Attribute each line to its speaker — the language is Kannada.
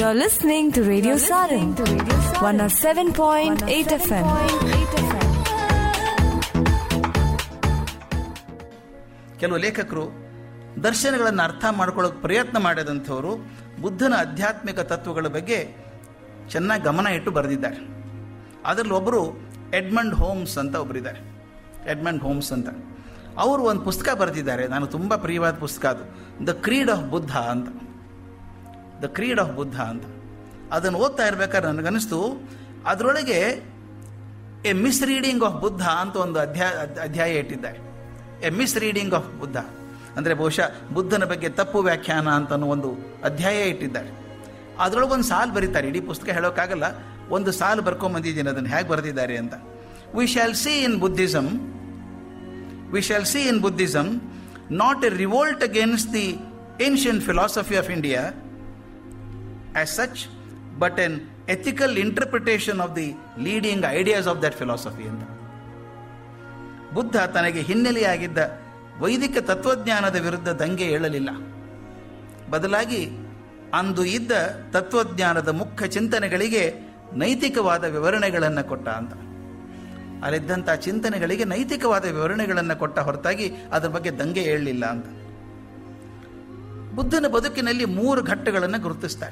Speaker 1: You're listening to Radio Sarin, 107.8 FM.
Speaker 2: ಕೆಲವು ಲೇಖಕರು ದರ್ಶನಗಳನ್ನು ಅರ್ಥ ಮಾಡ್ಕೊಳ್ಳೋಕೆ ಪ್ರಯತ್ನ ಮಾಡಿದಂಥವರು ಬುದ್ಧನ ಆಧ್ಯಾತ್ಮಿಕ ತತ್ವಗಳ ಬಗ್ಗೆ ಚೆನ್ನಾಗಿ ಗಮನ ಇಟ್ಟು ಬರೆದಿದ್ದಾರೆ ಅದರಲ್ಲಿ ಒಬ್ಬರು ಎಡ್ಮಂಡ್ ಹೋಮ್ಸ್ ಅಂತ ಒಬ್ಬರಿದ್ದಾರೆ ಎಡ್ಮಂಡ್ ಹೋಮ್ಸ್ ಅಂತ ಅವರು ಒಂದು ಪುಸ್ತಕ ಬರೆದಿದ್ದಾರೆ ನಾನು ತುಂಬ ಪ್ರಿಯವಾದ ಪುಸ್ತಕ ಅದು ದ ಕ್ರೀಡ್ ಆಫ್ ಬುದ್ಧ ಅಂತ ದ ಕ್ರೀಡ್ ಆಫ್ ಬುದ್ಧ ಅಂತ ಅದನ್ನು ಓದ್ತಾ ಇರ್ಬೇಕಾದ್ರೆ ನನಗನ್ನಿಸ್ತು ಅದರೊಳಗೆ a misreading of Buddha ಅಂತ ಒಂದು ಅಧ್ಯಾಯ ಅಧ್ಯಾಯ ಇಟ್ಟಿದ್ದಾರೆ a misreading of Buddha ಅಂದರೆ ಬಹುಶಃ ಬುದ್ಧನ ಬಗ್ಗೆ ತಪ್ಪು ವ್ಯಾಖ್ಯಾನ ಅಂತ ಒಂದು ಅಧ್ಯಾಯ ಇಟ್ಟಿದ್ದಾರೆ ಅದರೊಳಗೆ ಒಂದು ಸಾಲು ಬರೀತಾರೆ ಇಡೀ ಪುಸ್ತಕ ಹೇಳೋಕ್ಕಾಗಲ್ಲ ಒಂದು ಸಾಲು ಬರ್ಕೊಂಬಂದಿದ್ದೀನಿ ಅದನ್ನು ಹೇಗೆ ಬರೆದಿದ್ದಾರೆ ಅಂತ we shall see in Buddhism we shall see in Buddhism not a revolt against the ancient philosophy of India as such but an ethical interpretation of the leading ideas of that philosophy ಅಂತ ಬುದ್ಧ ತನಗೆ ಹಿನ್ನೆಲೆಯಾಗಿದ್ದ ವೈದಿಕ ತತ್ವಜ್ಞಾನದ ವಿರುದ್ಧ ದಂಗೆ ಏಳಲಿಲ್ಲ ಬದಲಾಗಿ ಅಂದು ಇದ್ದ ತತ್ವಜ್ಞಾನದ ಮುಖ್ಯ ಚಿಂತನೆಗಳಿಗೆ ನೈತಿಕವಾದ ವಿವರಣೆಗಳನ್ನು ಕೊಟ್ಟ ಅಂತ ಅಲ್ಲಿದ್ದಂಥ ಚಿಂತನೆಗಳಿಗೆ ನೈತಿಕವಾದ ವಿವರಣೆಗಳನ್ನು ಕೊಟ್ಟ ಹೊರತಾಗಿ ಅದರ ಬಗ್ಗೆ ದಂಗೆ ಏಳಲಿಲ್ಲ ಅಂತ ಬುದ್ಧನ ಬದುಕಿನಲ್ಲಿ ಮೂರು ಘಟ್ಟಗಳನ್ನು ಗುರುತಿಸ್ತಾರೆ